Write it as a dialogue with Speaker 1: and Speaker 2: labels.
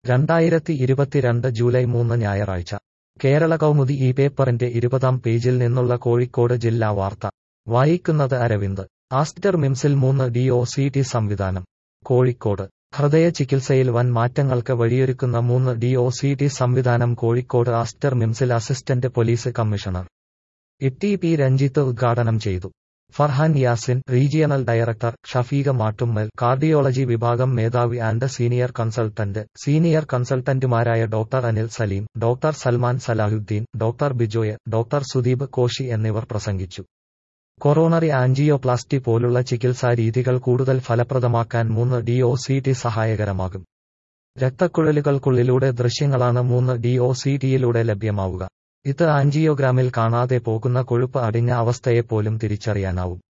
Speaker 1: രണ്ടായിരത്തി ഇരുപത്തിരണ്ട് ജൂലൈ മൂന്ന് ഞായറാഴ്ച കേരള കൗമുദി ഈ പേപ്പറിന്റെ ഇരുപതാം പേജിൽ നിന്നുള്ള കോഴിക്കോട് ജില്ലാ വാർത്ത വായിക്കുന്നത് അരവിന്ദ് ആസ്റ്റർ മിംസിൽ മൂന്ന് ഡി ഒ സി ടി സംവിധാനം കോഴിക്കോട് ഹൃദയ ചികിത്സയിൽ വൻ മാറ്റങ്ങൾക്ക് വഴിയൊരുക്കുന്ന മൂന്ന് ഡി ഒ സി ടി സംവിധാനം കോഴിക്കോട് ആസ്റ്റർ മിംസിൽ assistant police commissioner Itty P Ranjith ഉദ്ഘാടനം ചെയ്തു Farhan Yasin regional director Shafeeq Mattummal cardiology വിഭാഗം മേധാവി ആൻഡ് സീനിയർ കൺസൾട്ടന്റ് സീനിയർ കൺസൾട്ടന്റുമാരായ doctor Anil Saleem doctor Salman Salahuddin doctor Bijoy doctor Sudeep Koshy എന്നിവർ പ്രസംഗിച്ചു കൊറോണറി ആൻജിയോപ്ലാസ്റ്റി പോലുള്ള ചികിത്സാ രീതികൾ കൂടുതൽ ഫലപ്രദമാക്കാൻ മൂന്ന് ഡി ഒ സി ടി സഹായകരമാകും രക്തക്കുഴലുകൾക്കുള്ളിലൂടെ ദൃശ്യങ്ങളാണ് മൂന്ന് ഡി ഒ സി ടിയിലൂടെ ലഭ്യമാവുക ഇത് ആൻജിയോഗ്രാമിൽ കാണാതെ പോകുന്ന കൊഴുപ്പ് അടിഞ്ഞ അവസ്ഥയെപ്പോലും തിരിച്ചറിയാനാവും